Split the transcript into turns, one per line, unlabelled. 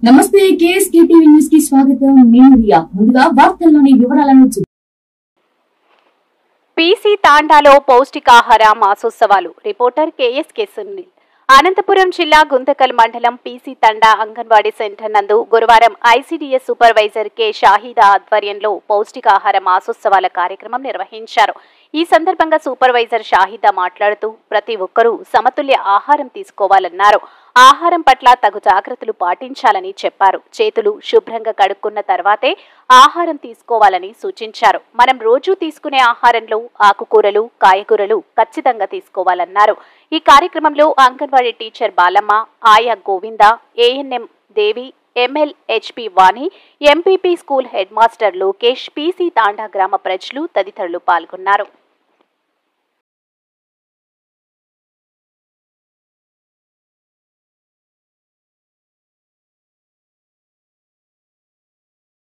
నమస్తే KSK TV news కి స్వాగతం నేను రియా ముందుగా వార్తల్లోని వివరాలను చూ-
పీసీ తాండాలో పౌష్టికాహార మాసోత్సవాలు రిపోర్టర్ కేఎస్కే సునీల్ అనంతపురం జిల్లా గుంతకల్ మండలం పీసీ తండా అంగన్వాడీ సెంటర్ నందు గురువారం ఐసీడీఎస్ సూపర్వైజర్ కె షాహీదా ఆధ్వర్యంలో పౌష్టికాహార మాసోత్సవాల కార్యక్రమం నిర్వహించారు ఈ సందర్భంగా సూపర్వైజర్ షాహిదా మాట్లాడుతూ ప్రతి ఒక్కరూ సమతుల్య ఆహారం తీసుకోవాలన్నారు ఆహారం పట్ల తగు జాగ్రత్తలు పాటించాలని చెప్పారు చేతులు శుభ్రంగా కడుక్కున్న తర్వాతే ఆహారం తీసుకోవాలని సూచించారు మనం రోజూ తీసుకునే ఆహారంలో ఆకుకూరలు కాయగూరలు ఖచ్చితంగా తీసుకోవాలన్నారు ఈ కార్యక్రమంలో అంగన్వాడీ టీచర్ బాలమ్మ ఆయా Govinda ANM Devi ML HP Vani MPP school headmaster Lokesh PC Tanda గ్రామ ప్రజలు తదితరులు పాల్గొన్నారు